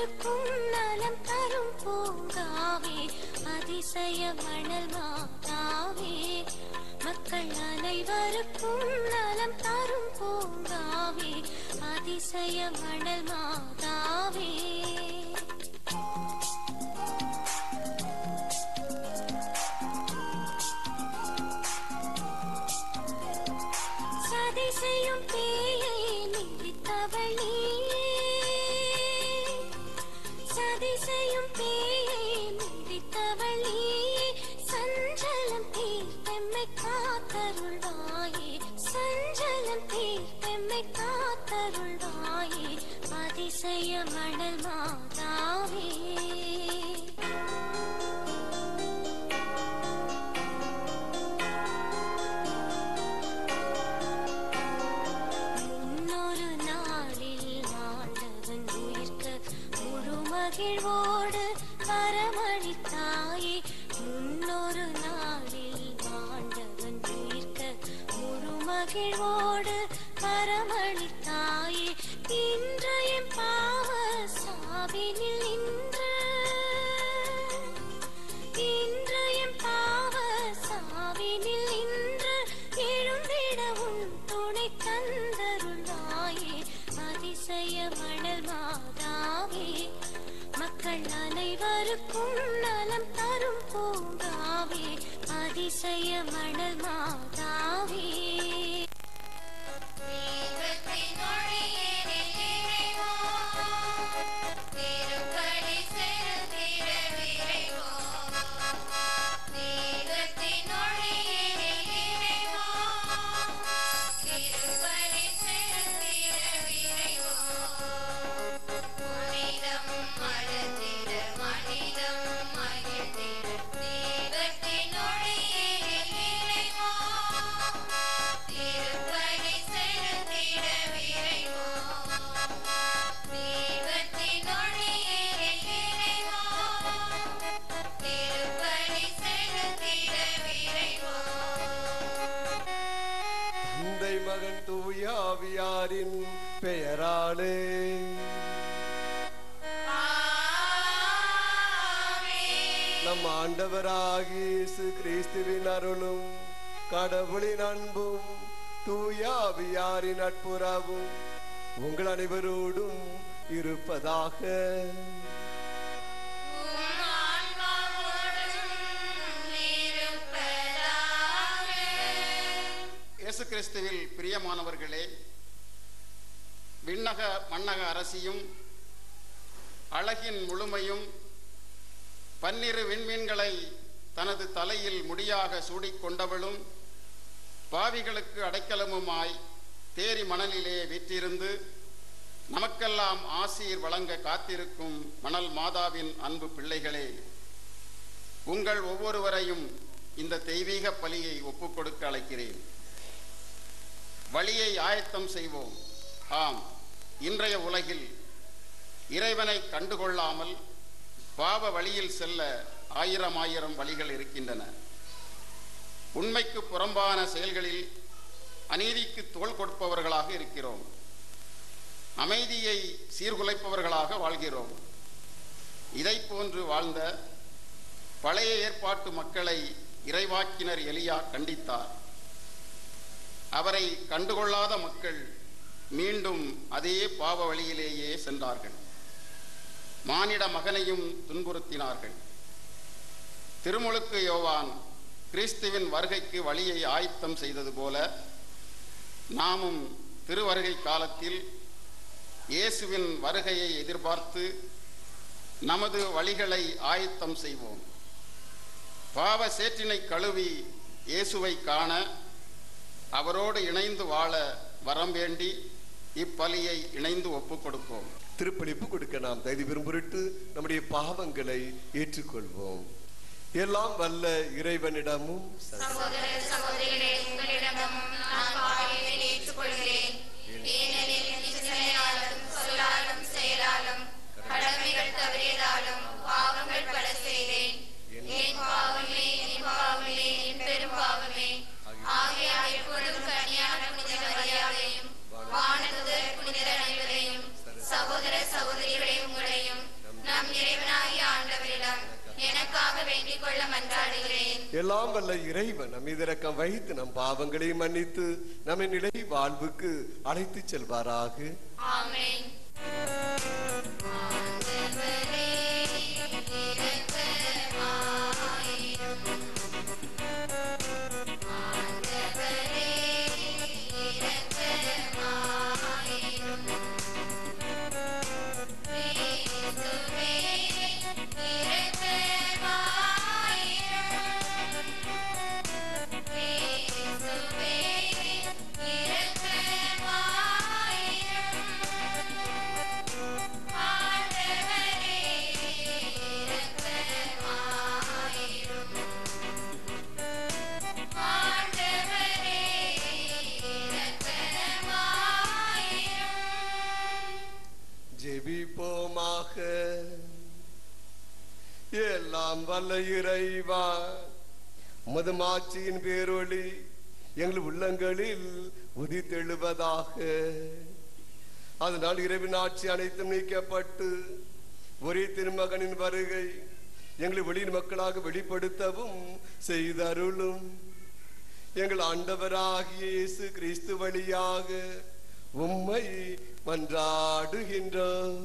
அனைவருக்கும் நலம் தரும் பூங்காவே அதிசய மணல் மாதாவே மக்கள் அனைவருக்கும் நலம் தரும் பூங்காவே அதிசய மணல் மாதாவே சதி செய்யும் பேயை மிதித்தவள் நீயே சதி செய்யும் பேயை மிதித்தவள் நீயே சஞ்சலம் தீர்த்தெம்மை காத்தருள்வாயே சஞ்சலம் தீர்த்தெம்மை காத்தருள்வாயே அதிசய மணல் மாதாவே முன்னொரு நாளில் ஆண்டவன் உயிர்க்க முழு மகிழ்வோடு வரமளித்தாயே முன்னொரு நாளில் ஆண்டவன் உயிர்க்க முழு மகிழ்வோடு வரமளித்தாயே இன்றைய பாவ சாவினில் நின்று இன்றைய பாவ சாவினில் நின்று எழுந்திட உன் துணை தந்தருள்வாயே அதிசய மணல் மாதாவே மக்கள் அனைவருக்கும் நலம் தரும் பூங்காவே அதிசய மணல் மாதாவே தெய்வத்தின் ஒளியினில் இறைவா, திருப்பலி செலுத்திட விரைவோம். தெய்வத்தின் ஒளியினில் இறைவா, திருப்பலி செலுத்திட விரைவோம். மனிதம் மலர்ந்திட, மனிதம் மகிழ்ந்திட, தெய்வத்தின் ஒளியினில் இறைவா, திருப்பலி செலுத்திட விரைவோம். தெய்வத்தின் ஒளியினில் இறைவா, திருப்பலி செலுத்திட விரைவோம். தந்தை மகன் தூயாவியாரின் பெயராலே ஆமென். நம் ஆண்டவராகிய இயேசு கிறிஸ்துவின் அருளும் கடவுளின் அன்பும் தூயாவியாரின் நட்புறவும் உங்கள் அனைவரோடும் இருப்பதாக உம் ஆன்மாவோடும் இருப்பதாக. இயேசு கிறிஸ்துவில் பிரியமானவர்களே விண்ணக மண்ணக அரசியும் அழகின் முழுமையும் பன்னிரு விண்மீன்களை தனது தலையில் முடியாக சூடிக்கொண்டவளும் பாவிகளுக்கு அடைக்கலமுமாய் தேரி மணலிலே வீற்றிருந்து நமக்கெல்லாம் ஆசீர் வழங்க காத்திருக்கும் மணல் மாதாவின் அன்பு பிள்ளைகளே உங்கள் ஒவ்வொருவரையும் இந்த தெய்வீக பலியை ஒப்புக்கொடுக்க அழைக்கிறேன் வழியை ஆயத்தம் செய்வோம் ஆம் இன்றைய உலகில் இறைவனை கண்டுகொள்ளாமல் பாவ வழியில் செல்ல ஆயிரம் ஆயிரம் வழிகள் இருக்கின்றன உண்மைக்கு புறம்பான செயல்களில் அநீதிக்கு தோள் கொடுப்பவர்களாக இருக்கிறோம் அமைதியை சீர்குலைப்பவர்களாக வாழ்கிறோம் இதை போன்று வாழ்ந்த பழைய ஏற்பாட்டு மக்களை இறைவாக்கினர் எலியா கண்டித்தார் அவரை கண்டுகொள்ளாத மக்கள் மீண்டும் அதே பாவ வழியிலேயே சென்றார்கள் மானிட மகனையும் துன்புறுத்தினார்கள் திருமுழுக்கு யோவான் கிறிஸ்துவின் வருகைக்கு வழியை ஆயத்தம் செய்தது போல நாமும் திருவருகை காலத்தில் இயேசுவின் வருகையை எதிர்பார்த்து நமது வழிகளை ஆயத்தம் செய்வோம் பாவ சேற்றினை கழுவி இயேசுவை காண அவரோடு இணைந்து வாழ வரம் வேண்டி இப்பலியை இணைந்து ஒப்புக் கொடுப்போம் திருப்பளிப்பு கொடுக்க நாம் தகுதி பெறும் பொருட்டு நம்முடைய பாவங்களை ஏற்றுக்கொள்வோம் எல்லாம் வல்ல இறைவனிடமும் சகோதர சகோதரிகளே உங்களிடமும் நான் பாவியை ஏற்றுக்கொள்கிறேன் ஏனெனில் சிந்தனையாலும் சொல்லாலும் செயலாலும் கடமைகள் தவறியதாலும் பாவங்கள் பல செய்தேன் என் பாவமே என் பாவமே என் பெரும் பாவமே ஆகையால் எப்பொழுதும் கனியான புனித மரியாதையும் வானதுதர் புனிதர் அனைவரையும் சகோதர சகோதரிகளை உங்களையும் எல்லாம் வல்ல இறைவன் நம் இதரக்கம் வைத்து நம் பாவங்களை மன்னித்து நம்மை நிலை வாழ்வுக்கு அழைத்து செல்வாராக ஆமென் ஆண்டவரே இரக்கமாயிரும் ஆண்டவரே இரக்கமாயிரும் கிறிஸ்துவே இரக்கமாயிரும் கிறிஸ்துவே இரக்கமாயிரும் ஆண்டவரே இரக்கமாயிரும் ஆண்டவரே இரக்கமாயிரும் ஜெபிப்போமாக எல்லாம் வல்ல இறைவா மதுமாட்சியின் பேரொளி எங்கள் உள்ளங்களில் உதித்தெழுவதாக அதனால் இறைவன் ஆட்சி அனைத்தும் நீக்கப்பட்டு ஒரே திருமகனின் வருகை எங்களை வெளியின் மக்களாக வெளிப்படுத்தவும் செய்தருளும் எங்கள் ஆண்டவராகிய இயேசு கிறிஸ்து வழியாக உம்மை மன்றாடுகின்றோம்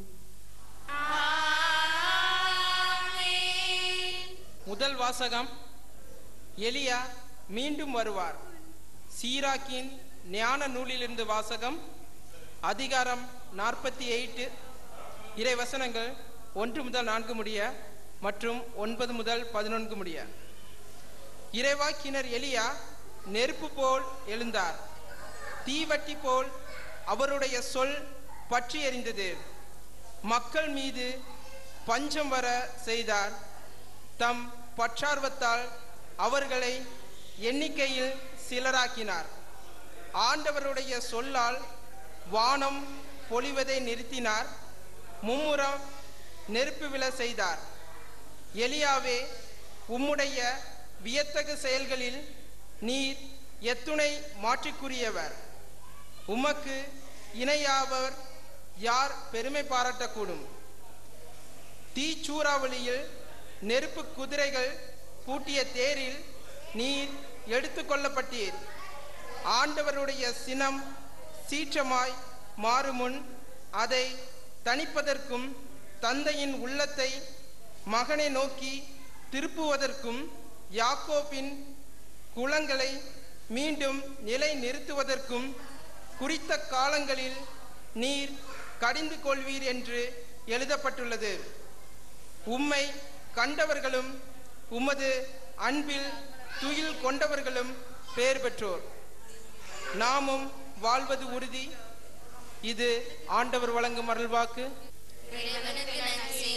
முதல் வாசகம் எலியா மீண்டும் வருவார் சீராக்கின் ஞான நூலிலிருந்து வாசகம் அதிகாரம் நாற்பத்தி எயிட்டு இறை வசனங்கள் ஒன்று முதல் நான்கு முடிய மற்றும் ஒன்பது முதல் பதினொன்று முடிய இறைவாக்கினர் எலியா நெருப்பு போல் எழுந்தார் தீவட்டி போல் அவருடைய சொல் பற்றி எறிந்தது மக்கள் மீது பஞ்சம் வர செய்தார் தம் பற்றார்வத்தால் அவர்களை எண்ணிக்கையில் சிலராக்கினார் ஆண்டவருடைய சொல்லால் வானம் பொழிவதை நிறுத்தினார் மும்முரம் நெருப்பு விழ செய்தார் எலியாவே உம்முடைய வியத்தகு செயல்களில் நீர் எத்துணை மாற்றிக்குரியவர் உமக்கு இணையாவர் யார் பெருமை பாராட்டக்கூடும் தீச்சூறாவளியில் நெருப்பு குதிரைகள் பூட்டிய தேரில் நீர் எடுத்துக்கொள்ளப்பட்டீர் ஆண்டவருடைய சினம் சீற்றமாய் மாறுமுன் அதை தணிப்பதற்கும் தந்தையின் உள்ளத்தை மகனை நோக்கி திருப்புவதற்கும் யாக்கோபின் குளங்களை மீண்டும் நிலை நிறுத்துவதற்கும் குறித்த காலங்களில் நீர் கடிந்து கொள்வீர் என்று எழுதப்பட்டுள்ளது உம்மை கண்டவர்களும் உமது அன்பில் துயில் கொண்டவர்களும் பெயர் பெற்றோர் நாமும் வாழ்வது உறுதி இது ஆண்டவர் வழங்கும் அருள்வாக்கு இறைவனுக்கு நன்றி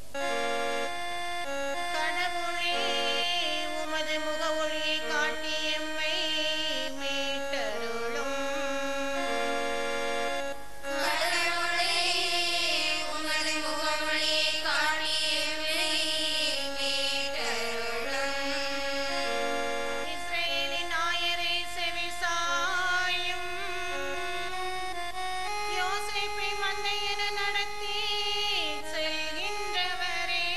கடவுளே உமது முகவொளியை காட்டி எம்மை மீட்டருளும் கடவுளே உமது முகமொழியை காட்டி எம்மை மீட்டருளும் இஸ்ரேலின் நாயரே செவிசாயும் யோசேப்பை மந்தையென நடத்தி செல்கின்றவரே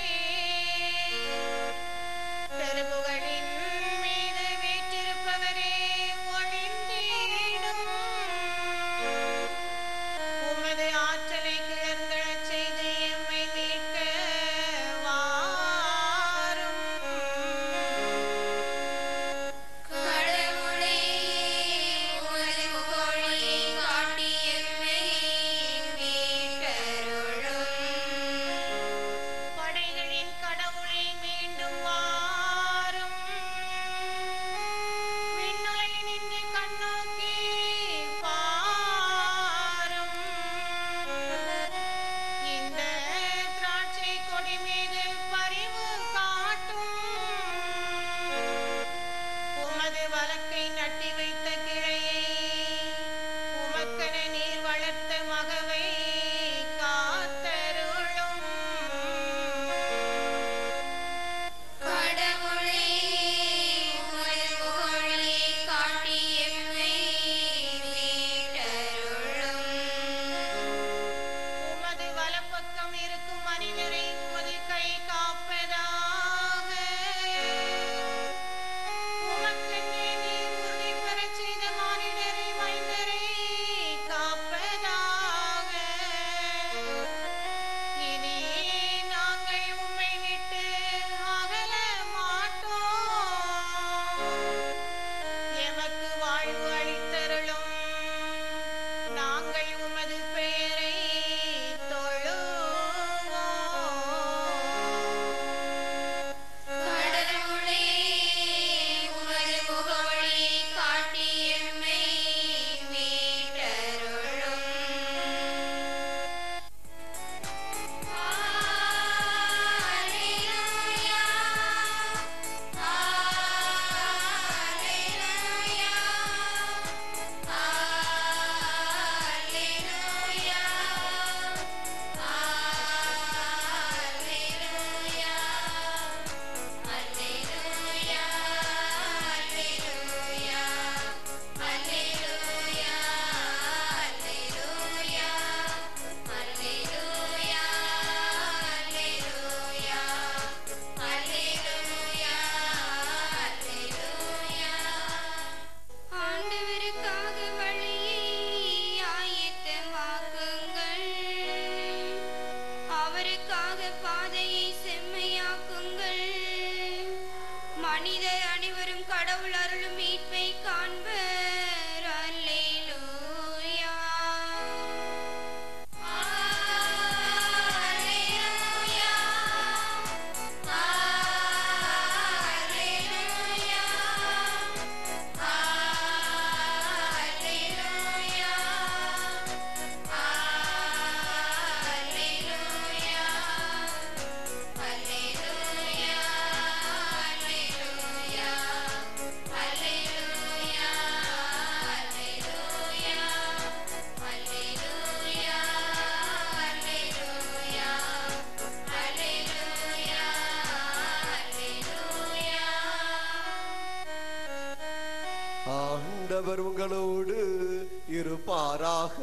ஆண்டவர் உங்களோடு இருப்பாராக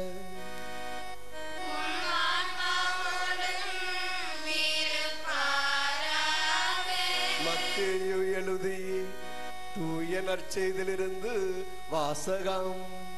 மத்தேயு எழுதி தூய நற்செய்திலிருந்து வாசகம்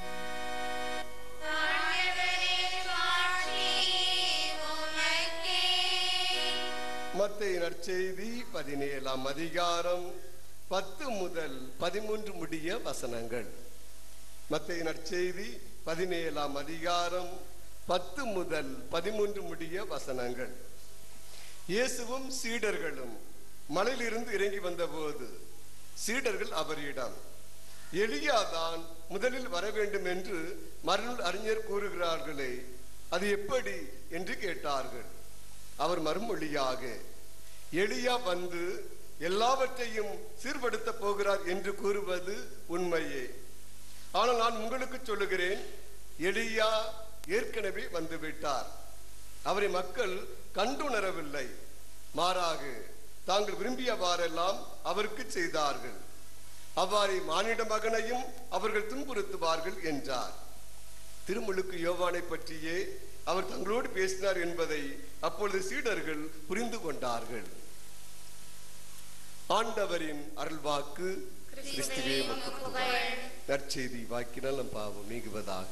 மத்தேயு நற்செய்தி பதினேழாம் அதிகாரம் பத்து முதல் பதிமூன்று முடிய வசனங்கள் மத்தேயு நற்செய்தி பதினேழாம் அதிகாரம் பத்து முதல் பதிமூன்று முடிய வசனங்கள் இயேசுவும் சீடர்களும் மலையிலிருந்து இறங்கி வந்தபோது சீடர்கள் அவரிடம் எலியாதான் முதலில் வர வேண்டும் என்று மறுநூல் அறிஞர் கூறுகிறார்களே அது எப்படி என்று கேட்டார்கள் அவர் மறுமொழியாக எலியா வந்து எல்லாவற்றையும் சீர்படுத்த போகிறார் என்று கூறுவது உண்மையே ஆனால் நான் உங்களுக்கு சொல்லுகிறேன் எலியா ஏற்கனவே வந்துவிட்டார் அவரை மக்கள் கண்டுணரவில்லை மாறாக தாங்கள் விரும்பியவாறெல்லாம் அவருக்கு செய்தார்கள் அவ்வாறே மானிட மகனையும் அவர்கள் துன்புறுத்துவார்கள் என்றார் திருமுழுக்கு யோவானை பற்றியே அவர் தங்களோடு பேசினார் என்பதை அப்பொழுது சீடர்கள் புரிந்து கொண்டார்கள் ஆண்டவரின் அருள்வாக்கு கிறிஸ்துவே உமக்கு புகழ். நற்செய்தி வாக்கினால் நம் பாவம் நீங்குவதாக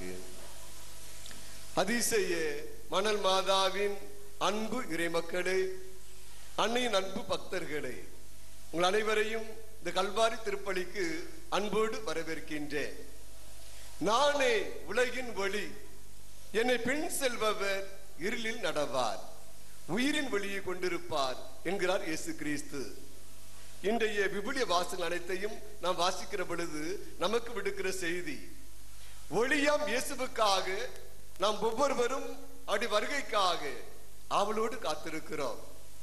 அதிசய மணல் மாதாவின் அன்பு இறைமக்களே அன்னையின் அன்பு பக்தர்களே உங்கள் அனைவரையும் இந்த கல்வாரி திருப்பலிக்கு அன்போடு வரவேற்கின்றேன் நானே உலகின் ஒளி என்னை பின் செல்பவர் இருளில் நடவார் உயிரின் ஒளியை கொண்டிருப்பார் என்கிறார் இயேசு கிறிஸ்து இன்றைய விபுலிய வாசல் அனைத்தையும் நாம் வாசிக்கிற பொழுது நமக்கு விடுக்கிற செய்தி ஒளியாம் இயேசுவுக்காக நாம் ஒவ்வொருவரும் அப்படி வருகைக்காக அவளோடு காத்திருக்கிறோம்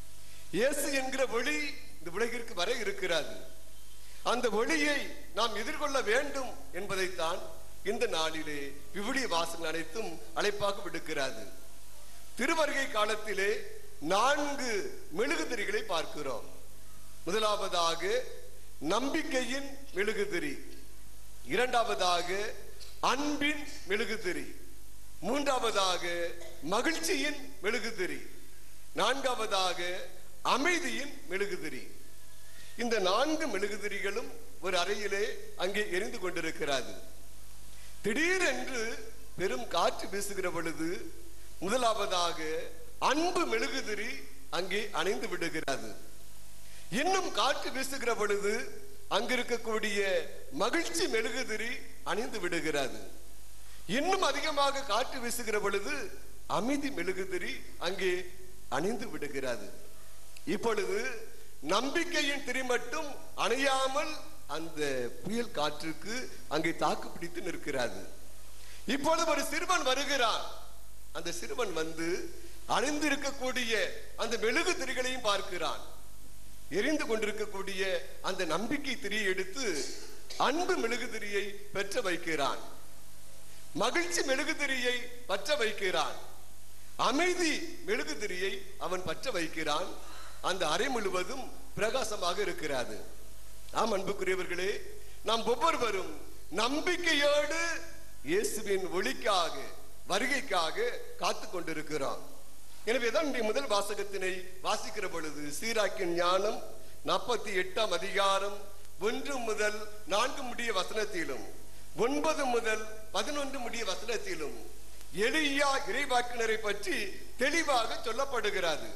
இயேசு என்கிற ஒளி இந்த உலகிற்கு வர இருக்கிறது அந்த ஒளியை நாம் எதிர்கொள்ள வேண்டும் என்பதைத்தான் இந்த நாளிலே விவிலிய வாசல் அனைத்தும் அழைப்பாக விடுக்கிறது திருவருகை காலத்திலே நான்கு மெழுகுதிரிகளை பார்க்கிறோம் முதலாவதாக நம்பிக்கையின் மெழுகுதிரி இரண்டாவதாக அன்பின் மெழுகுதிரி மூன்றாவதாக மகிழ்ச்சியின் மெழுகுதிரி நான்காவதாக அமைதியின் மெழுகுதிரி இந்த நான்கு மெழுகுதிரிகளும் ஒரு அறையிலே அங்கே எரிந்து கொண்டிருக்கிறது திடீரென்று பெரும் காற்று வீசுகிற பொழுது முதலாவதாக அன்பு மெழுகுதிரி அங்கே அணைந்து விடுகிறது இன்னும் காற்று வீசுகிற பொழுது அங்கிருக்கக்கூடிய மகிழ்ச்சி மெழுகுதிரி அணிந்து விடுகிறது இன்னும் அதிகமாக காற்று வீசுகிற பொழுது அமைதி மெழுகுதிரி அங்கே அணிந்து விடுகிறது இப்பொழுது நம்பிக்கையின் திரி மட்டும் அணையாமல் அந்த புயல் காற்றுக்கு அங்கே தாக்கு பிடித்து நிற்கிறது இப்பொழுது ஒரு சிறுவன் வருகிறான் அந்த சிறுவன் வந்து அணிந்திருக்கக்கூடிய அந்த மெழுகு திரிகளையும் பார்க்கிறான் எரிந்து கொண்டிருக்கக்கூடிய அந்த நம்பிக்கை திரியை எடுத்து அன்பு மெழுகு திரியை பெற்ற வைக்கிறான் மகிழ்ச்சி மெழுகு திரியை பற்ற வைக்கிறான் அமைதி மெழுகு திரியை அவன் பற்ற வைக்கிறான் அந்த அறை முழுவதும் பிரகாசமாக இருக்கிறது ஆம் அன்புக்குரியவர்களே நாம் ஒவ்வொருவரும் நம்பிக்கையோடு இயேசுவின் ஒளிக்காக வருகைக்காக காத்து கொண்டிருக்கிறோம் எனவேதான் இன்றைய முதல் வாசகத்தினை வாசிக்கிற பொழுது சீராக்கின் ஞானம் நாற்பத்தி எட்டாம் அதிகாரம் ஒன்று முதல் நான்கு முடிய வசனத்திலும் ஒன்பது முதல் பதினொன்று முடிய வசனத்திலும் எளியா இறைவாக்கினரை பற்றி தெளிவாக சொல்லப்படுகிறது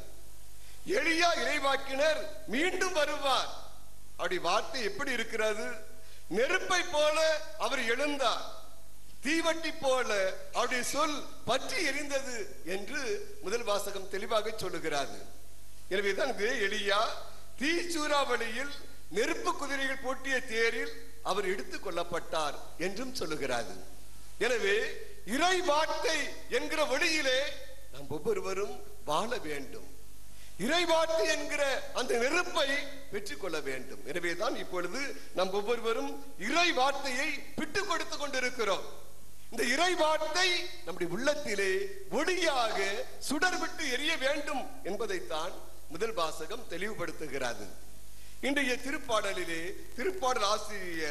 எளியா இறைவாக்கினர் மீண்டும் வருவார் அப்படி வார்த்தை எப்படி இருக்கிறது நெருப்பை போல அவர் எழுந்தார் தீவட்டி போல அவருடைய சொல் பற்றி எரிந்தது என்று முதல் வாசகம் தெளிவாக சொல்லுகிறது எனவேதான் இது எளியா தீச்சூறாவளியில் நெருப்பு குதிரைகள் போட்டிய தேரில் அவர் எடுத்துக் கொள்ளப்பட்டார் என்றும் சொல்லுகிறது எனவே இறை வார்த்தை என்கிற வழியிலே நாம் ஒவ்வொருவரும் வாழ வேண்டும் இறைவார்த்தை என்கிற அந்த நெருப்பை பெற்றுக்கொள்ள வேண்டும் எனவேதான் இப்பொழுது நாம் ஒவ்வொருவரும் இறை வார்த்தையை விட்டு கொடுத்து கொண்டிருக்கிறோம் இந்த இறை வார்த்தை நம்முடைய உள்ளத்திலே ஒளியாக சுடர் விட்டு எரிய வேண்டும் என்பதைத்தான் முதல் வாசகம் தெளிவுபடுத்துகிறது இன்றைய திருப்பாடலிலே திருப்பாடல் ஆசிரியர்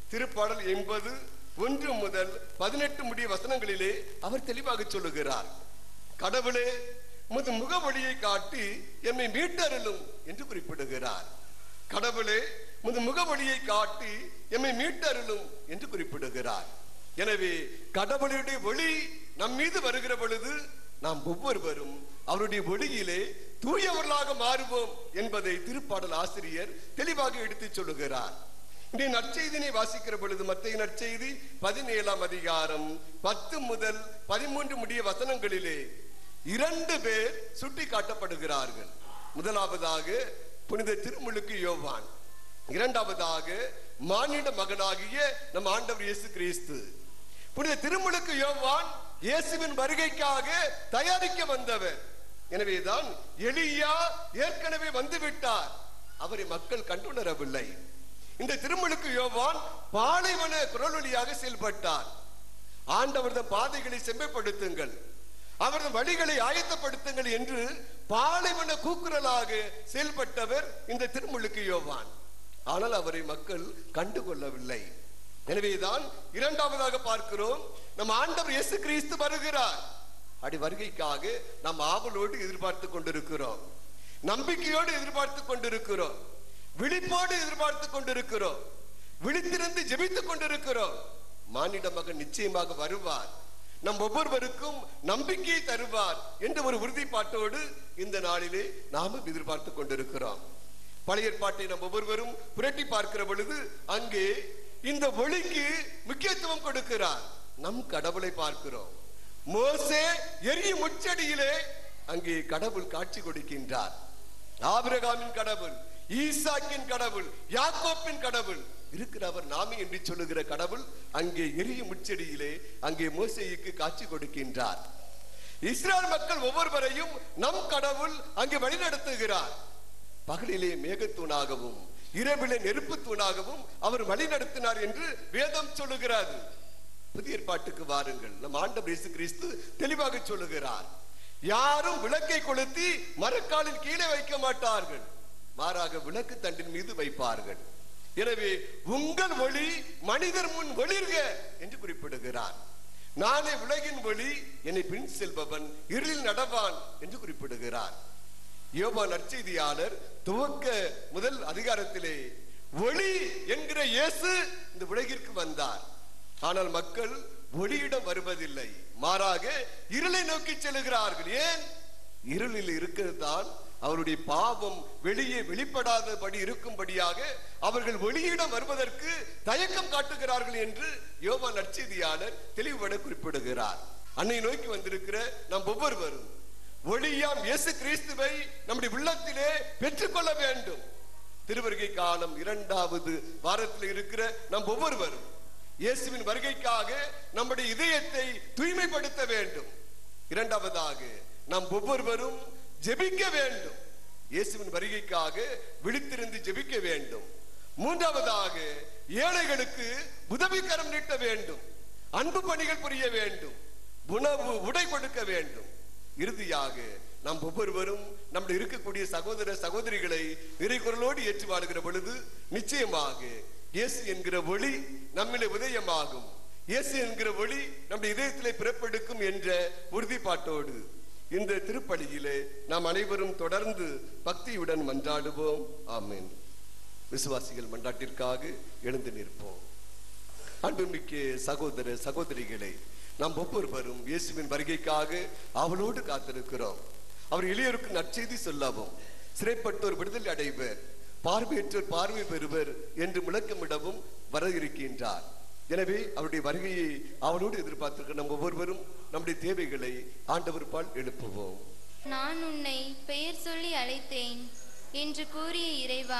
திருப்பாடல் எண்பது ஒன்று முதல் பதினெட்டு முடிய வசனங்களிலே அவர் தெளிவாக சொல்லுகிறார் கடவுளே உமது முகவழியை காட்டி எம்மை மீட்டருளும் என்று குறிப்பிடுகிறார் கடவுளே உமது முகவழியை காட்டி எம்மை மீட்டருளும் என்று குறிப்பிடுகிறார் எனவே கடவுளுடைய ஒளி நம் மீது வருகிற பொழுது நாம் ஒவ்வொருவரும் அவருடைய ஒளியிலே தூயவர்களாக மாறுவோம் என்பதை திருப்பாடல் ஆசிரியர் தெளிவாக எடுத்துச் சொல்லுகிறார் இன்றைய நற்செய்தினை வாசிக்கிற பொழுது மத்திய நற்செய்தி பதினேழாம் அதிகாரம் பத்து முதல் பதிமூன்று முடிய வசனங்களிலே இரண்டு பேர் சுட்டி காட்டப்படுகிறார்கள் முதலாவதாக புனித திருமுழுக்கு யோவான் இரண்டாவதாக மானிட மகனாகிய நம் ஆண்டவர் இயேசு கிறிஸ்து புனித திருமுழுக்கு யோவான் இயேசுவின் வருகைக்காக தயாரிக்க வந்தவர் எனவேதான் எலியா ஏற்கனவே வந்துவிட்டார் அவரை மக்கள் கண்டுணரவில்லை இந்த திருமுழுக்கு யோவான் பாலைவன குரலொலியாக செயல்பட்டார் ஆண்டவரது பாதைகளை செம்மைப்படுத்துங்கள் அவரது வழிகளை ஆயத்தப்படுத்துங்கள் என்று பாலைவன கூக்குரலாக செயல்பட்டவர் இந்த திருமுழுக்கு யோவான் ஆனால் அவரை மக்கள் கண்டுகொள்ளவில்லை எனவேதான் இரண்டாவதாக பார்க்கிறோம் நம் ஆண்டவர் இயேசு கிறிஸ்து வருகிறார் அடி வருகைக்காக நாம் ஆவலோடு எதிர்பார்த்து கொண்டிருக்கிறோம் நம்பிக்கையோடு எதிர்பார்த்து கொண்டிருக்கிறோம் விழிப்போடு எதிர்பார்த்து கொண்டிருக்கிறோம் விழித்திருந்து ஜெபித்துக் கொண்டிருக்கிறோம் மானிட மகன் நிச்சயமாக வருவார் நம் ஒவ்வொருவருக்கும் நம்பிக்கையை தருவார் என்ற ஒரு உறுதிப்பாட்டோடு இந்த நாளிலே நாமும் எதிர்பார்த்து கொண்டிருக்கிறோம் பழைய ஏற்பாட்டை நம் ஒவ்வொருவரும் புரட்டி பார்க்கிற பொழுது அங்கே இந்த ஒளிக்கு முக்கியத்துவம் கொடுக்கிறார் நம் கடவுளை பார்க்கிறோம் மோசே எரிய முச்சடியிலே அங்கே கடவுள் காட்சி கொடுக்கின்றார் ஆபிரகாமின் கடவுள் ஈசாக்கின் கடவுள் யாக்கோப்பின் கடவுள் இருக்கிறவர் நாமே என்று சொல்லுகிற கடவுள் அங்கே எரிய முச்செடியிலே அங்கே மோசேயுக்கு காட்சி கொடுக்கின்றார் இஸ்ரேல் மக்கள் ஒவ்வொருவரையும் நம் கடவுள் அங்கே வழிநடத்துகிறார் பகலிலே மேகத்தூணாகவும் இரவிலே நெருப்பு தூணாகவும் அவர் வழிநடத்தினார் என்று வேதம் சொல்லுகிறது புதிய ஏற்பாட்டுக்கு வாருங்கள் நம் ஆண்டவர் இயேசு கிறிஸ்து தெளிவாக சொல்லுகிறார் யாரும் விளக்கை கொளுத்தி மரக்காலில் கீழே வைக்க மாட்டார்கள் மாறாக விளக்கு தண்டின் மீது வைப்பார்கள் எனவே உங்கள் ஒளி மனிதர் முன் ஒளிர்க என்று குறிப்பிடுகிறார் நானே உலகின் ஒளி என்னை பின் செல்பவன் இருளில் நடவான் என்று குறிப்பிடுகிறார் யோபா நற்செய்தியாளர் துவக்க முதல் அதிகாரத்திலே ஒளி என்கிற இயேசு இந்த உலகிற்கு வந்தார் ஆனால் மக்கள் ஒளியிடம் வருவதில்லை மாறாக இருளை நோக்கி செல்கிறார்கள் ஏன் இருளில் இருக்கிறது தான் அவருடைய பாவம் வெளியே வெளிப்படாதபடி இருக்கும்படியாக அவர்கள் ஒளியிடம் வருவதற்கு தயக்கம் காட்டுகிறார்கள் என்று யோவா நற்செய்தியாளர் தெளிவுபட குறிப்பிடுகிறார் அன்னை நோக்கி வந்திருக்கிற நாம் ஒவ்வொருவரும் ஒளியாம் இயேசு கிறிஸ்துவை நம்முடைய உள்ளத்திலே பெற்றுக்கொள்ள வேண்டும் திருவருகை காலம் இரண்டாவது வாரத்தில் இருக்கிற நம் ஒவ்வொருவரும் இயேசுவின் வருகைக்காக நம்முடைய இதயத்தை தூய்மைப்படுத்த வேண்டும் இரண்டாவதாக நாம் ஒவ்வொருவரும் ஜெபிக்க வேண்டும் இயேசுவின் வருகைக்காக விழித்திருந்து ஜெபிக்க வேண்டும் மூன்றாவதாக ஏழைகளுக்கு உதவிக்கரம் நீட்ட வேண்டும் அன்பு பணிகள் புரிய வேண்டும் உணவு உடை கொடுக்க வேண்டும் இறுதியாக நாம் ஒவ்வொருவரும் நம்முடைய இருக்கக்கூடிய சகோதர சகோதரிகளை நிறைகுரலோடு ஏற்று வாழ்கிற பொழுது நிச்சயமாக இயேசு என்கிற ஒளி நம்மிலே உதயமாகும் இயேசு என்கிற ஒளி நம்முடைய இதயத்திலே பிறப்பெடுக்கும் என்ற உறுதிப்பாட்டோடு இந்த திருப்பலியிலே நாம் அனைவரும் தொடர்ந்து பக்தியுடன் மன்றாடுவோம் ஆமென் விசுவாசிகள் மன்றாட்டிற்காக எழுந்து நிற்போம் அன்புமிக்க சகோதர சகோதரிகளை நாம் ஒவ்வொருவரும் இயேசுவின் வருகைக்காக அவளோடு காத்திருக்கிறோம் அவர் எளியோருக்கு நற்செய்தி சொல்லவும் சிறைப்பட்டோர் விடுதலை அடைவர் பார்வையற்றோர் பார்வை பெறுவர் என்று முழக்கமிடவும் வர இருக்கின்றார் எனவே அவருடைய வருகையை அவளோடு எதிர்பார்த்திருக்கிற நம் ஒவ்வொருவரும் நம்முடைய தேவைகளை ஆண்டவர் பால் எழுப்புவோம் நான் உன்னை பெயர் சொல்லி அழைத்தேன் என்று கூறிய இறைவா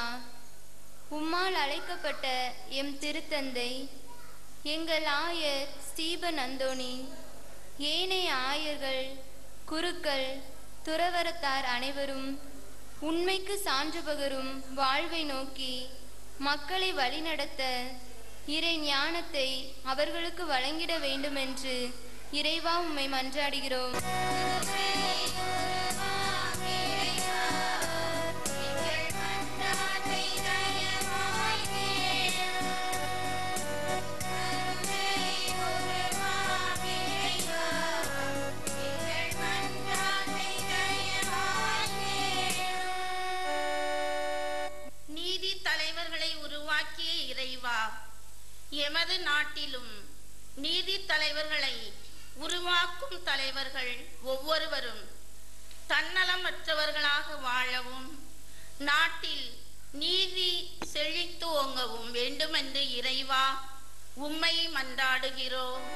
உம்மால் அழைக்கப்பட்ட எம் திருத்தந்தை எங்கள் ஆயர் ஸ்டீபன் அந்தோணி ஏனைய ஆயர்கள் குருக்கள் துறவரத்தார் அனைவரும் உண்மைக்கு சான்று பகரும் வாழ்வை நோக்கி மக்களை வழிநடத்த இறை ஞானத்தை அவர்களுக்கு வழங்கிட வேண்டுமென்று இறைவா உம்மை மன்றாடுகிறோம் இருக்கும் தலைவர்கள் ஒவ்வொருவரும் தன்னலமற்றவர்களாக வாழவும் நாட்டில் நீதி செழித்து ஓங்கவும் வேண்டுமென்று இறைவா உம்மை மன்றாடுகிறோம்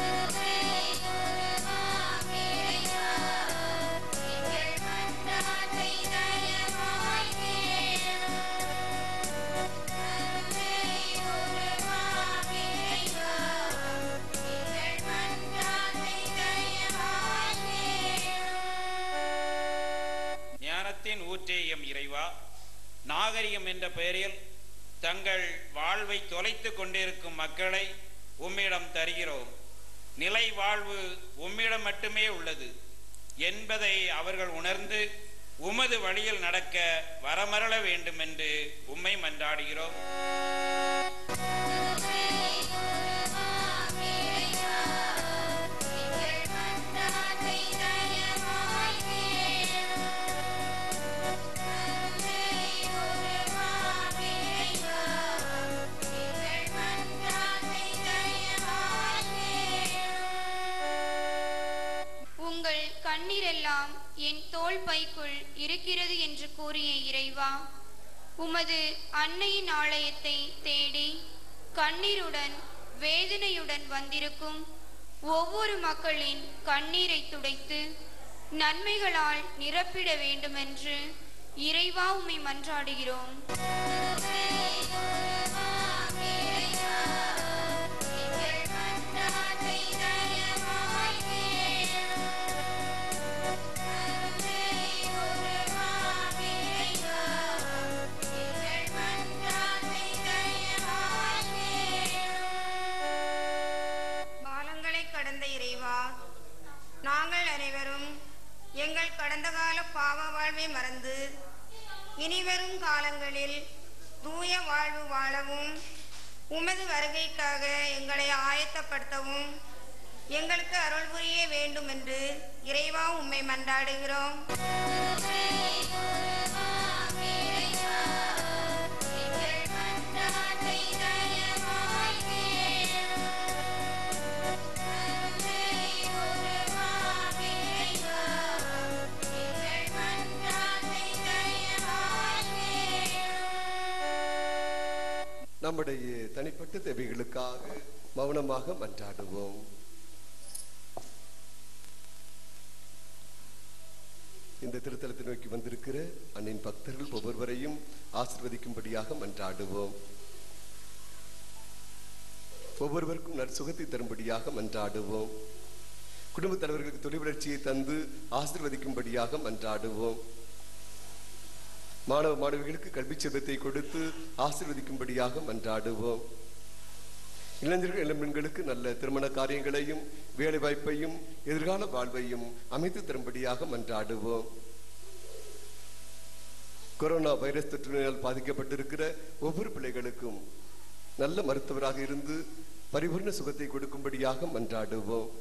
ஞானத்தின் ஊற்றே எம் இறைவா நாகரிகம் என்ற பெயரில் தங்கள் வாழ்வை தொலைத்து கொண்டிருக்கும் மக்களை உம்மிடம் தருகிறோம் நிலை வாழ்வு உம்மிடம் மட்டுமே உள்ளது என்பதை அவர்கள் உணர்ந்து உமது வழியில் நடக்க வரமரள வேண்டும் என்று உம்மை மன்றாடுகிறோம் உங்கள் கண்ணீரெல்லாம் என் தோள் பைக்குள் இருக்கிறது என்று கூறிய இறைவா உமது அன்னையின் ஆலயத்தை தேடி கண்ணீருடன் வேதனையுடன் வந்திருக்கும் ஒவ்வொரு மக்களின் கண்ணீரை துடைத்து நன்மைகளால் நிரப்பிட வேண்டுமென்று இறைவா உம்மை மன்றாடுகிறோம் காலங்களை கடந்த இறைவா நாங்கள் அனைவரும் எங்கள் கடந்த கால பாவ வாழ்வை மறந்து இனிவரும் காலங்களில் தூய வாழ்வு வாழவும் உமது வருகைக்காக எங்களை ஆயத்தப்படுத்தவும் எங்களுக்கு அருள் புரிய வேண்டும் என்று இறைவா உம்மை மன்றாடுகிறோம் நம்முடைய தனிப்பட்ட தேவைகளுக்காக மௌனமாக மன்றாடுவோம் இந்த திருத்தலத்தை நோக்கி வந்திருக்கிற அன்னின் பக்தர்கள் ஒவ்வொருவரையும் ஆசிர்வதிக்கும்படியாக மன்றாடுவோம் ஒவ்வொருவருக்கும் நற்சுகத்தை தரும்படியாக மன்றாடுவோம் குடும்பத் தலைவர்களுக்கு தொழில் வளர்ச்சியை தந்து ஆசிர்வதிக்கும்படியாக மன்றாடுவோம் மாணவ மாணவிகளுக்கு கல்வி செல்வத்தை கொடுத்து ஆசீர்வதிக்கும்படியாக மன்றாடுவோம் இளைஞர்கள் இளம்பெண்களுக்கு நல்ல திருமண காரியங்களையும் வேலை வாய்ப்பையும் எதிர்கால வாழ்வையும் அமைத்து தரும்படியாக மன்றாடுவோம் கொரோனா வைரஸ் தொற்றினால் பாதிக்கப்பட்டிருக்கிற ஒவ்வொரு பிள்ளைகளுக்கும் நல்ல மருத்துவராக இருந்து பரிபூர்ண சுகத்தை கொடுக்கும்படியாக மன்றாடுவோம்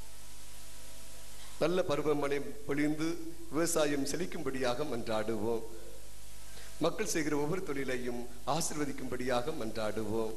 நல்ல பருவமழை பொழிந்து விவசாயம் செழிக்கும்படியாக மன்றாடுவோம் மக்கள் செய்கிற ஒவ்வொரு தொழிலையும் ஆசிர்வதிக்கும்படியாக மன்றாடுவோம்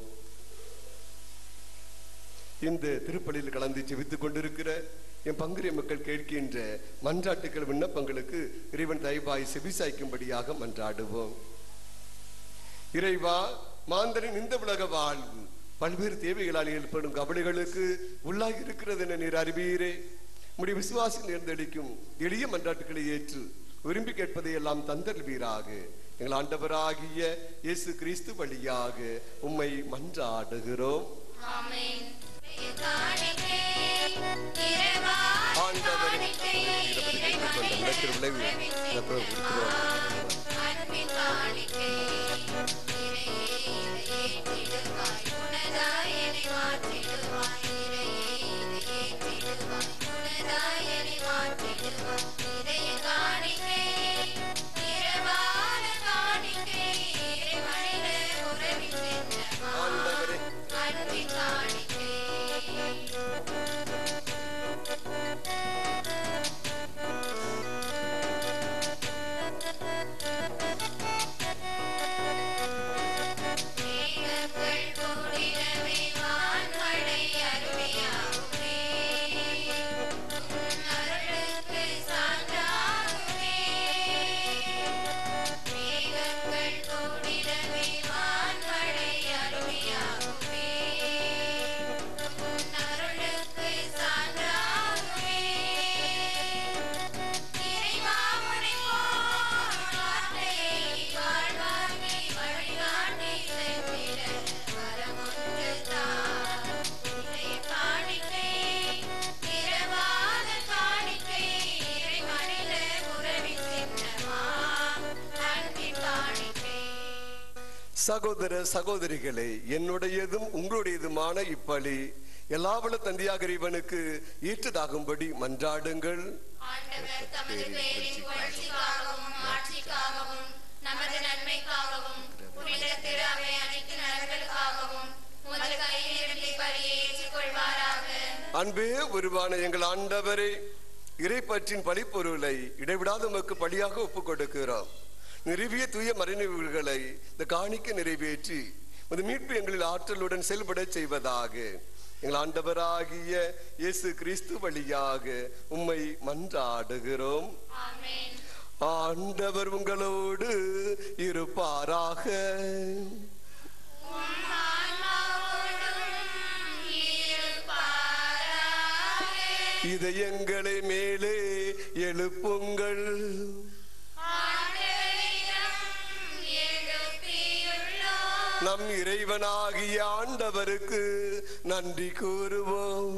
இந்த திருப்பலியில் கலந்து ஜெபித்துக் கொண்டிருக்கிற என் பங்குரிய மக்கள் கேட்கின்ற மன்றாட்டுக்கள் விண்ணப்பங்களுக்கு இறைவன் தயவாய் செவிசாய்க்கும்படியாக மன்றாடுவோம் இறைவா மாந்தரின் இந்த உலக வாழ்வு பல்வேறு தேவைகளால் ஏற்படும் கவலைகளுக்கு உள்ளாகி இருக்கிறது என நீர் அறிவீரே உம்முடைய விசுவாசி நேர்ந்தளிக்கும் எளிய மன்றாட்டுக்களை ஏற்று விரும்பி கேட்பதை எல்லாம் தந்தல்வீராக எங்கள் ஆண்டவராகிய இயேசு கிறிஸ்து வழியாக உம்மை மன்றாடுகிறோம் ஆமென் ஆண்டவரே இறப்பதை கொண்ட நிலத்திற்கு விளைவு இழப்பை கொடுக்கிறோம் ஆண்டவரே காணிக்கை சகோதர சகோதரிகளே என்னுடையதும் உங்களுடையதுமான இப்பலி எல்லாவள தந்தையாக இறைவனுக்கு ஏற்றதாகும்படி மன்றாடுங்கள் ஆண்டவர் தமது பெயரின் புகழ்ச்சிக்காகவும் ஆட்சிக்காகவும் நமது நன்மைக்காகவும் புனித திரு அவை அனைத்து நலன்களுக்காகவும் உமது கையிலிருந்து பலியை ஏற்றுக்கொள்வாராக அன்பே உருவான எங்கள் ஆண்டவரே இறைப்பற்றின் பழிப்பொருளை இடைவிடாத உமக்கு பலியாக ஒப்புக் கொடுக்கிறோம் நிறுவிய தூய மறைநிவுகளை இந்த காணிக்க நிறைவேற்றி ஒரு மீட்பு எங்களில் ஆற்றலுடன் செயல்பட செய்வதாக எங்கள் ஆண்டவராகிய இயேசு கிறிஸ்து வழியாக உம்மை மன்றாடுகிறோம் ஆமென் ஆண்டவர் உங்களோடு இருப்பாராக இதயங்களை மேலே எழுப்புங்கள் நம் இறைவனாகிய ஆண்டவருக்கு நன்றி கூறுவோம்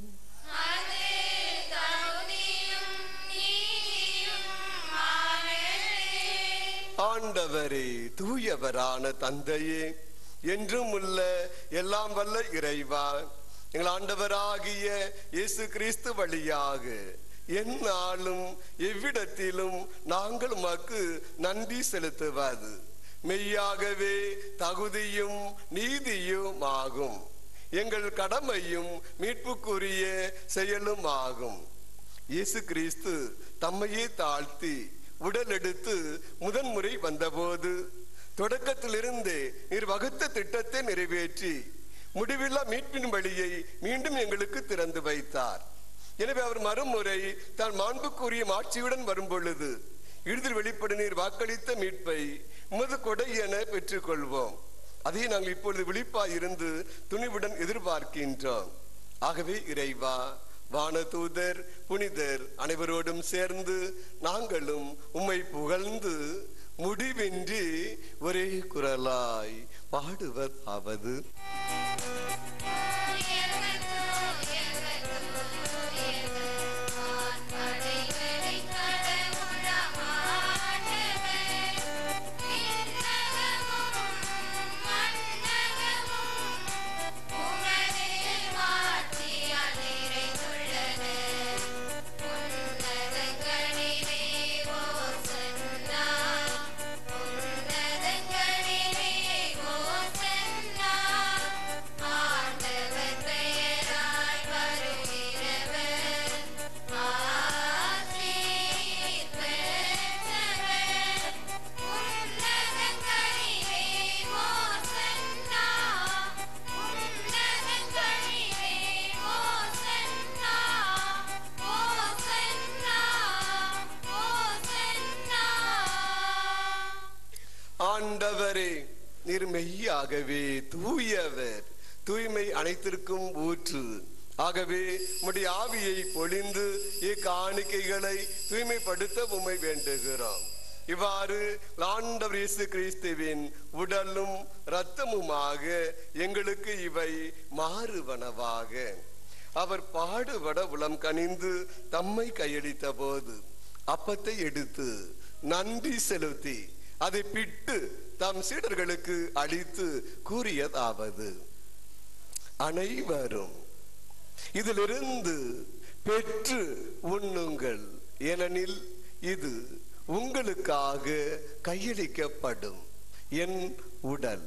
ஆண்டவரே தூயவரான தந்தையே என்றும் உள்ள எல்லாம் வல்ல இறைவா எங்கள் ஆண்டவராகிய இயேசு கிறிஸ்து வழியாக எந்நாளும் எவ்விடத்திலும் நாங்கள் உமக்கு நன்றி செலுத்துவது மெய்யாகவே தகுதியும் நீதியும் ஆகும் எங்கள் கடமையும் மீட்புக்குரிய செயலும் ஆகும் இயேசு கிறிஸ்து தம்மையே தாழ்த்தி உடல் எடுத்து முதன்முறை வந்தபோது தொடக்கத்திலிருந்து நீர் வகுத்த திட்டத்தை நிறைவேற்றி முடிவில்லா மீட்பின் வழியை மீண்டும் எங்களுக்கு திறந்து வைத்தார் எனவே அவர் மறுமுறை தான் மாண்புக்குரிய மாட்சியுடன் வரும் பொழுது இறுதியில் வெளிப்பட நீர் வாக்களித்த மீட்பை உமது கொடை என பெற்றுக்கொள்வோம் அதை நாங்கள் இப்பொழுது விழிப்பாய் இருந்து துணிவுடன் எதிர்பார்க்கின்றோம் ஆகவே இறைவா வானதூதர் புனிதர் அனைவரோடும் சேர்ந்து நாங்களும் உம்மை புகழ்ந்து முடிவின்றி ஒரே குரலாய் பாடுவதாவது ஆண்டவர் பெயரால் வருகிறவர் ஆசீர் பெற்றவர் உன்னதங்களிலே ஓசன்னா உன்னதங்களிலே ஓசன்னா ஓசன்னா ஓசன்னா ஆண்டவரே நீர் மெய்யாகவே தூயவர் தூய்மை அனைத்திற்கும் ஊற்று ஆகவே உம்முடைய ஆவியை பொழிந்து இக்காணிக்கைகளை தூய்மைப்படுத்த உம்மை வேண்டுகிறோம் இவ்வாறு ஆண்டவர் இயேசு கிறிஸ்துவின் உடலும் இரத்தமுமாக எங்களுக்கு இவை மாறுவனவாக அவர் பாடுபட உளம் கனிந்து தம்மை கையளித்த போது அப்பத்தை எடுத்து நன்றி செலுத்தி அதை பிட்டு தம் சீடர்களுக்கு அளித்து கூறியதாவது அனைவரும் இதிலிருந்து பெற்று உண்ணுங்கள் ஏனெனில் இது உங்களுக்காக கையளிக்கப்படும் என் உடல்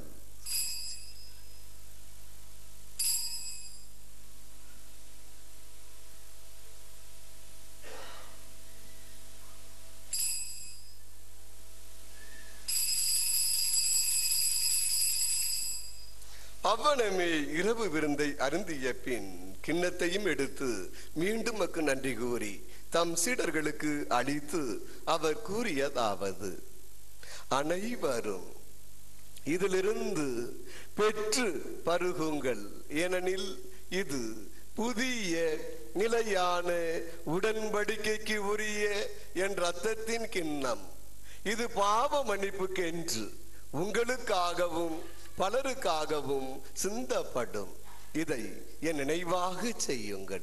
அவ்வனமே இரவு விருந்தை அருந்திய பின் கிண்ணத்தையும் எடுத்து மீண்டும் மக்கு நன்றி கூறி தம் சீடர்களுக்கு அளித்து அவர் கூறியதாவது அனைவரும் இதிலிருந்து பெற்று பருகுங்கள் ஏனெனில் இது புதிய நிலையான உடன்படிக்கைக்கு உரிய என் ரத்தத்தின் கிண்ணம் இது பாவ மன்னிப்புக்கென்று உங்களுக்காகவும் பலருக்காகவும் சிந்தப்படும் இதை என் நினைவாக செய்யுங்கள்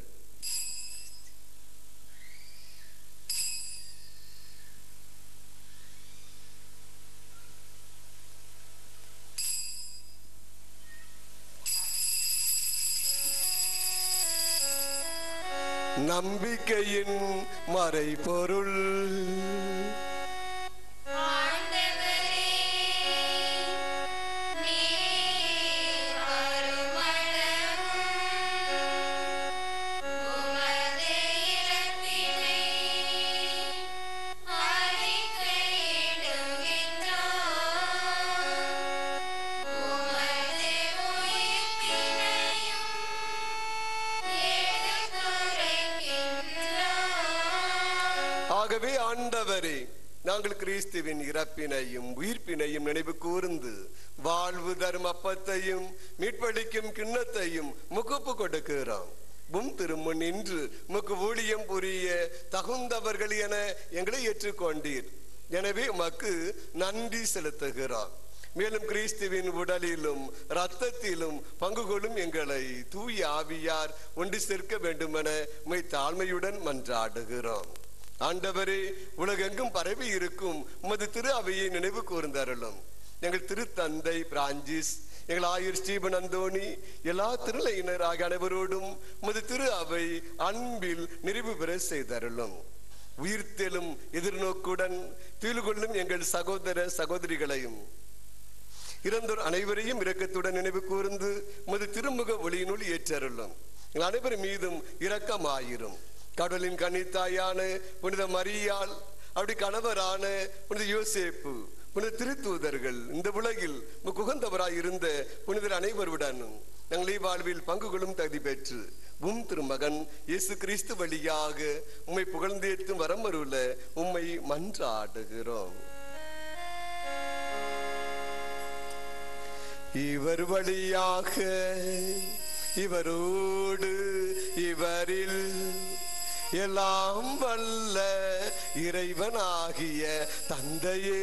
நம்பிக்கையின் மறைபொருள் ஆண்டவரே நீர் வருமளவும் உமது இறப்பினை அறிக்கையிடுகின்றோம் உமது உயிர்ப்பினையும் எடுத்துரைக்கின்றோம் ஆகவே ஆண்டவரே நாங்கள் கிறிஸ்துவின் இறப்பினையும் உயிர்ப்பினையும் நினைவு கூர்ந்து வாழ்வு தரும் அப்பத்தையும் மீட்பளிக்கும் கிண்ணத்தையும் முகப்பு கொடுக்கிறோம் உம் திருமுன் நின்று உமக்கு ஊழியம் புரிய தகுந்தவர்கள் என எங்களை ஏற்றுக்கொண்டீர் எனவே உமக்கு நன்றி செலுத்துகிறோம் மேலும் கிறிஸ்துவின் உடலிலும் இரத்தத்திலும் பங்கு கொள்ளும் எங்களை தூய ஆவியார் ஒன்று சேர்க்க வேண்டுமென உம்மை தாழ்மையுடன் மன்றாடுகிறோம் ஆண்டவரே உலகெங்கும் பரவி இருக்கும் உமது திரு அவையை நினைவு கூர்ந்தருளும் எங்கள் திருத்தந்தை பிரான்சிஸ் எங்கள் ஆயுர் ஸ்டீபன் அந்தோணி எல்லா திருநிலையினராக அனைவரோடும் உமது திரு அவை அன்பில் நிறைவு பெற செய்தருளும் உயிர்த்தெழும் எதிர்நோக்குடன் தீர்வு கொள்ளும் எங்கள் சகோதர சகோதரிகளையும் இறந்தோர் அனைவரையும் இரக்கத்துடன் நினைவு கூர்ந்து உமது திருமுக ஒளியினுள் ஏற்றருளும் எங்கள் அனைவர் மீதும் இரக்கமாயிரும் கடலின் கன்னித்தாயான புனித மரியாள் அப்படி கணவரான புனித யோசேப்பு புனித திருத்தூதர்கள் இந்த உலகில் உமக்கு உகந்தவராய் இருந்த புனிதர் அனைவருடனும் நாங்கள் வாழ்வில் பங்கு கொள்ளும் தகுதி பெற்று உம் திருமகன் இயேசு கிறிஸ்து வழியாக உம்மை புகழ்ந்தேற்றும் வரமருள உம்மை மன்றாடுகிறோம் இவர் வழியாக இவரோடு இவரில் எல்லாம் வல்ல இறைவனாகிய தந்தையே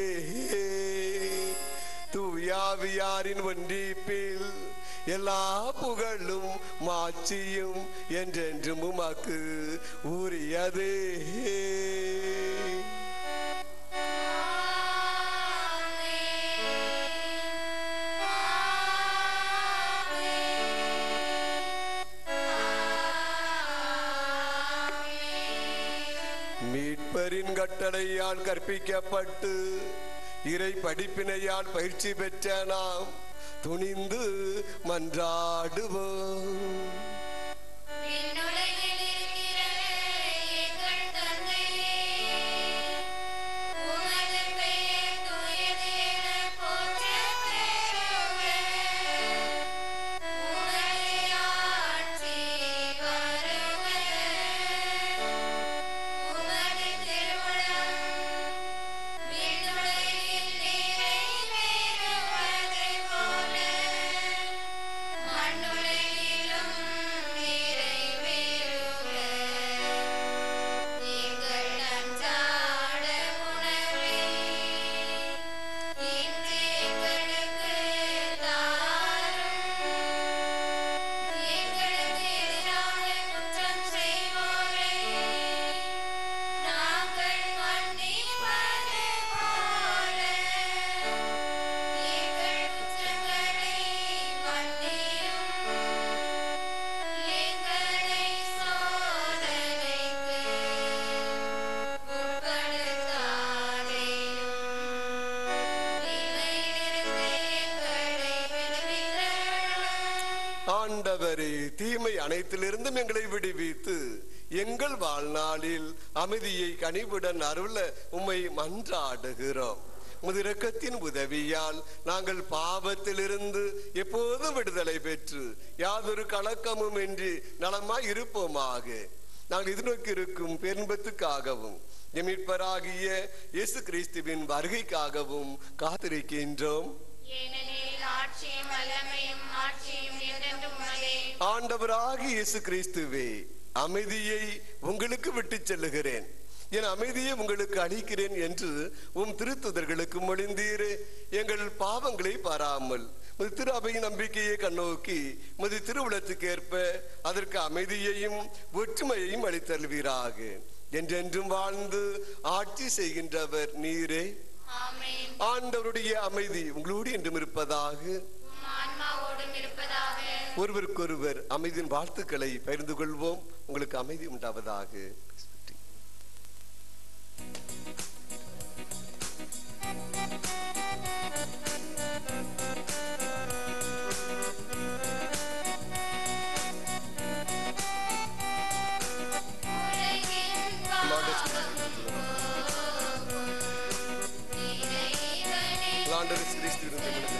தூயாவியாரின் ஒன்றிப்பில் எல்லா புகழும் மாட்சியும் என்றென்றும் உமக்கு உரியதே மீட்பரின் கட்டளையால் கற்பிக்கப்பட்டு இறை படிப்பினையால் பயிற்சி பெற்ற நாம் துணிந்து மன்றாடுவோம் விண்ணுலகில் இருக்கிற எங்கள் தந்தையே, உமது பெயர் தூயது எனப் போற்றப் பெறுக. உமது ஆட்சி வருக. உமது திருவுளம் விண்ணுலகில் நிறைவேறுவது போல மண்ணுலகிலும் நிறைவேறுக. எங்கள் அன்றாட உணவை இன்று எங்களுக்குத் தாரும். எங்களுக்கு எதிராக குற்றம் செய்வோரை நாங்கள் மன்னிப்பது போல எங்கள் குற்றங்களை மன்னியும் எங்களை சோதனைக்கு உட்படுத்தாதேயும் தீமையிலிருந்து எங்களை விடுவித்தருளும் ஆண்டவரே தீமை அனைத்திலிருந்தும் எங்களை விடுவித்து எங்கள் வாழ்நாளில் அமைதியை கனிவுடன் அருள உம்மை மன்றாடுகிறோம் உமது இரக்கத்தின் உதவியால் நாங்கள் பாவத்திலிருந்து எப்போதும் விடுதலை பெற்று யாதொரு கலக்கமும் இன்றி நலமாய் இருப்போமாக நாங்கள் எதிர்நோக்கி இருக்கும் பேரின்பத்துக்காகவும் எமிட்பராகிய இயேசு கிறிஸ்துவின் வருகைக்காகவும் காத்திருக்கின்றோம் ஏனெனில் ஆட்சியும் வல்லமையும் ஆட்சியும் என்றென்றும் உமதே ஆண்டவராகிய இயேசு கிறிஸ்துவே அமைதியை உங்களுக்கு விட்டுச் செல்லுகிறேன் என் அமைதியை உங்களுக்கு அளிக்கிறேன் என்று உம் திருத்துதர்களுக்கு மொழிந்தீரே எங்கள் பாவங்களை பாராமல் முது திரு அவையின் நம்பிக்கையை கண்ணோக்கி முது திருவுளத்துக்கு ஏற்ப அதற்கு அமைதியையும் ஒற்றுமையையும் அளித்தருவீராக என்றென்றும் வாழ்ந்து ஆட்சி செய்கின்றவர் நீரே ஆண்டவருடைய அமைதி உங்களோடு என்றும் இருப்பதாக உம் ஆன்மாவோடும் இருப்பதாக ஒருவருக்கொருவர் அமைதியின் வாழ்த்துக்களை பகிர்ந்து கொள்வோம் உங்களுக்கு அமைதி உண்டாவதாக லாண்டர் கிறிஸ்து இருந்த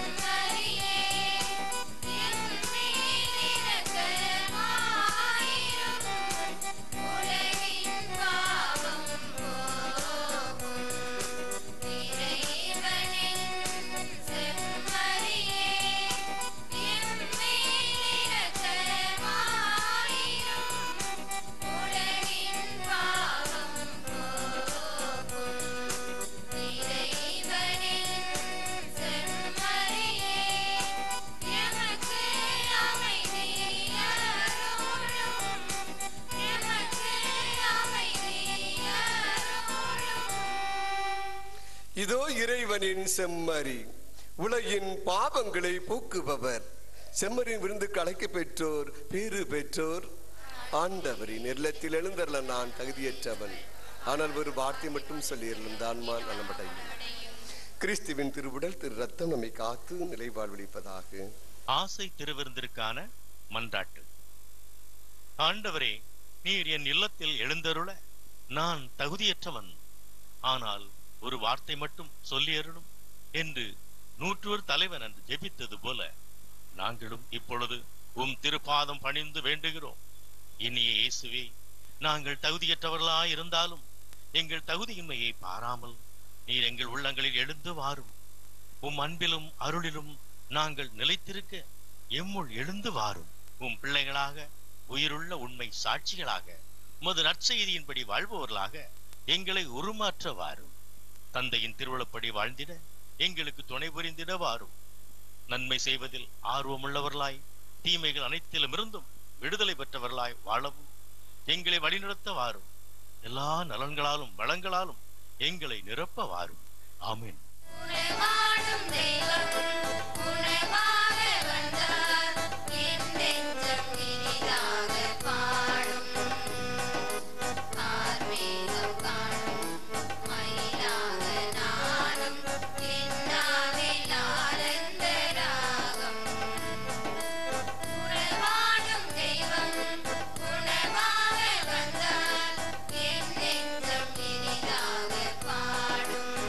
இதோ இறைவனின் செம்மறி உலகின் பாவங்களை போக்குபவர் செம்மறின் விருந்துக்கு அழைக்க பெற்றோர் பேறு பெற்றோர் ஆண்டவரின் இல்லத்தில் எழுந்தருள நான் தகுதியற்றவன் ஆனால் ஒரு வார்த்தை மட்டும் சொல்லியிருந்த ஆன்மா நலமடையும் கிறிஸ்துவின் திருவுடல் திரு ரத்தம் நம்மை காத்து நிலைவாழ்வளிப்பதாக ஆசை திருவிருந்திற்கான மன்றாட்டு ஆண்டவரே நீர் என் இல்லத்தில் எழுந்தருள நான் தகுதியற்றவன் ஆனால் ஒரு வார்த்தை மட்டும் சொல்லியருளும் என்று நூற்றோர் தலைவன் அன்று ஜெபித்தது போல நாங்களும் இப்பொழுது உம் திருப்பாதம் பணிந்து வேண்டுகிறோம் இனிய இயேசுவே நாங்கள் தகுதியற்றவர்களாய் இருந்தாலும் எங்கள் தகுதியின்மையை பாராமல் நீர் எங்கள் உள்ளங்களில் எழுந்து வாரும் உம் அன்பிலும் அருளிலும் நாங்கள் நிலைத்திருக்க எம்முள் எழுந்து வாரும் உம் பிள்ளைகளாக உயிருள்ள உண்மை சாட்சிகளாக உமது நற்செய்தியின்படி வாழ்பவர்களாக எங்களை உருமாற்ற வாரும் தந்தையின் திருவிழப்படி வாழ்ந்திட எங்களுக்கு துணை புரிந்திட வாரும் நன்மை செய்வதில் ஆர்வமுள்ளவர்களாய் தீமைகள் அனைத்திலும் இருந்தும் விடுதலை பெற்றவர்களாய் வாழவும் எங்களை வழிநடத்த வாரும் எல்லா நலன்களாலும் வளங்களாலும் எங்களை நிரப்ப வாரும் ஆமென் உணவாடும் தெய்வம் உணவாக வந்தார் என் நெஞ்சம் இனிதாக பாடும் கார்மேகம் காணும் மயிலாக நானும் என்னாவில் ஆனந்த ராகம் உணவாடும் தெய்வம் உணவாக வந்தார் என் நெஞ்சம் இனிதாக பாடும்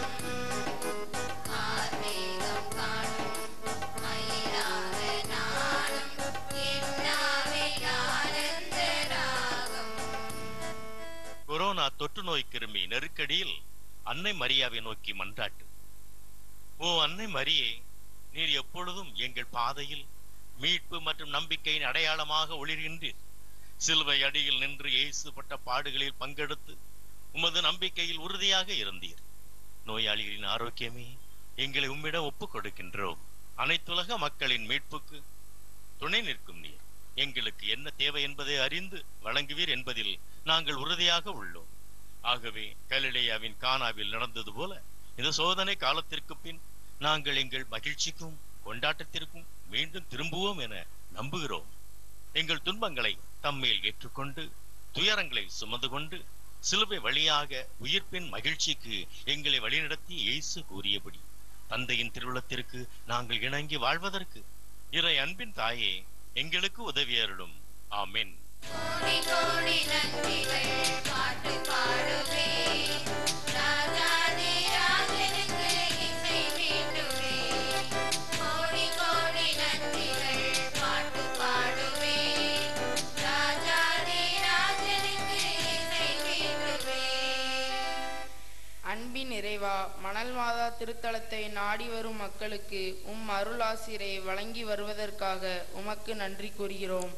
கார்மேகம் காணும் மயிலாக நானும் என்னாவில் ஆனந்த ராகம் கொரோனா தொற்று நோய் கிருமி நெருக்கடியில் அன்னை மரியாவை நோக்கி மன்றாட்டு ஓ அன்னை மரியே நீர் எப்பொழுதும் எங்கள் பாதையில் மீட்பு மற்றும் நம்பிக்கையின் அடையாளமாக ஒளிர்கின்றீர் சிலுவை அடியில் நின்று இயேசு பட்ட பாடுகளில் பங்கெடுத்து உமது நம்பிக்கையில் உறுதியாக இருந்தீர் நோயாளிகளின் ஆரோக்கியமே எங்களை உம்மிடம் ஒப்புக் கொடுக்கின்றோம் அனைத்துலக மக்களின் மீட்புக்கு துணை நிற்கும் நீர் எங்களுக்கு என்ன தேவை என்பதை அறிந்து வழங்குவீர் என்பதில் நாங்கள் உறுதியாக உள்ளோம் ஆகவே கலிலேயாவின் கானாவில் நடந்தது போல இந்த சோதனை காலத்திற்கு பின் நாங்கள் எங்கள் மகிழ்ச்சிக்கும் கொண்டாட்டத்திற்கும் மீண்டும் திரும்புவோம் என நம்புகிறோம் எங்கள் துன்பங்களை தம்மேல் ஏற்றுக்கொண்டு துயரங்களை சுமந்து கொண்டு சிலுவை வழியாக உயிர்ப்பின் மகிழ்ச்சிக்கு எங்களை வழிநடத்தி இயேசு கூறியபடி தந்தையின் திருவுளத்திற்கு நாங்கள் இணங்கி வாழ்வதற்கு இறை அன்பின் தாயே எங்களுக்கு உதவியருளும் ஆமென் கோடி கோடி நன்றிகள் பாட்டு பாடுவே ராஜாதி ராஜனுக்கு இசை மீட்டுவே கோடி கோடி நன்றிகள் பாட்டு பாடுவே ராஜாதி ராஜனுக்கு இசை மீட்டுவே அன்பின் இறைவா மணல் மாதா திருத்தலத்தை நாடி வரும் மக்களுக்கு உம் அருளாசிரை வழங்கி வருவதற்காக உமக்கு நன்றி கூறுகிறோம்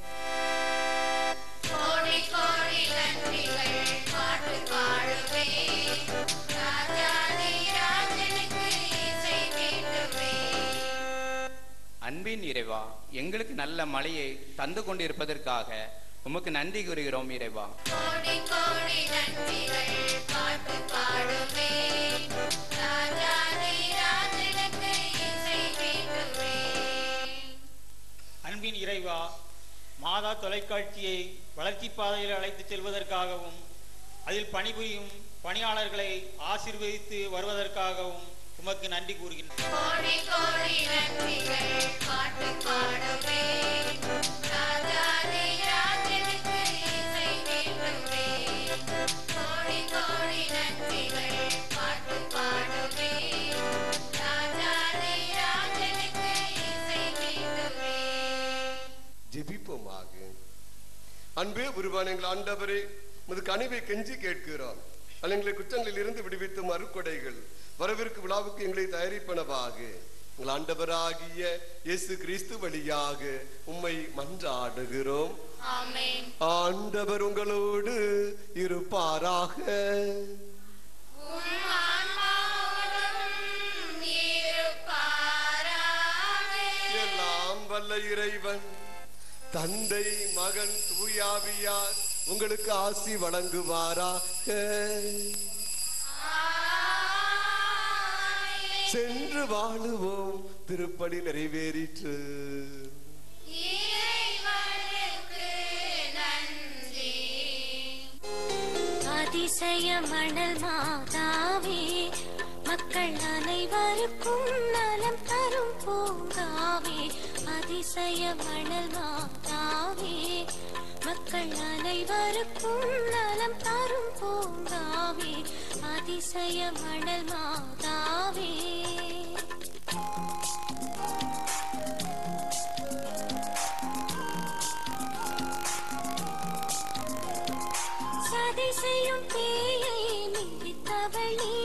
கோடி கோடி நன்றிகள் பாட்டு பாடுவே ராஜாதி ராஜனுக்கு இசை மீட்டுவே அன்பின் இறைவா எங்களுக்கு நல்ல மழையை தந்து கொண்டிருப்பதற்காக உமக்கு நன்றி கூறுகிறோம் இறைவா கோடி கோடி நன்றிகள் பாட்டு பாடுவே ராஜாதி ராஜனுக்கு இசை மீட்டுவே அன்பின் இறைவா மாதா தொலைக்காட்சியை வளர்ச்சி பாதையில் அழைத்துச் செல்வதற்காகவும் அதில் பணிபுரியும் பணியாளர்களை ஆசீர்வதித்து வருவதற்காகவும் உமக்கு நன்றி கூறுகின்றேன் கோடி கோடி நன்றிகள் பாட்டு பாடுவே ராஜாதி ராஜனுக்கு இசை மீட்டுவே கோடி கோடி நன்றிகள் பாட்டு பாடுவே ராஜாதி ராஜனுக்கு இசை மீட்டுவே ஜெபிப்போமாக அன்பே உருவான எங்கள் ஆண்டவரே உமது கனிவை கெஞ்சி கேட்கிறோம் எங்களை குற்றங்களில் இருந்து விடுவித்தும் அருக்கொடைகள் வரவிற்கு விழாவுக்கு எங்களை தயாரிப்பனவாக எங்கள் ஆண்டவராகிய இயேசு கிறிஸ்து வழியாக உம்மை மன்றாடுகிறோம் ஆமென் ஆண்டவர் உங்களோடு இருப்பாராக உம் ஆன்மாவோடும் இருப்பாராக எல்லாம் வல்ல இறைவன் தந்தை மகன் தூயாவியார் உங்களுக்கு ஆசி வழங்குவாராக சென்று வாழுவோம் திருப்பலி நிறைவேறிற்று இறைவனுக்கு நன்றி அதிசய மணல் மாதாவே மக்கள் அனைவருக்கும் நலம் தரும் பூங்காவே அதிசய மணல் மாதாவே மக்கள் அனைவருக்கும் நலம் தரும் பூங்காவே அதிசய மணல் மாதாவே சதி செய்யும் பேயை மிதித்தவளே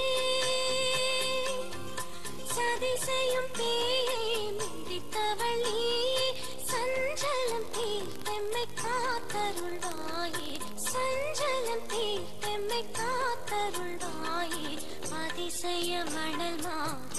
சதி செய்யும் பேயை மிதித்தவளே சஞ்சலம் தீர்த்தெம்மை காத்தருள்வாயே சஞ்சலம் தீர்த்தெம்மை காத்தருள்வாயே அதிசய மணல் மா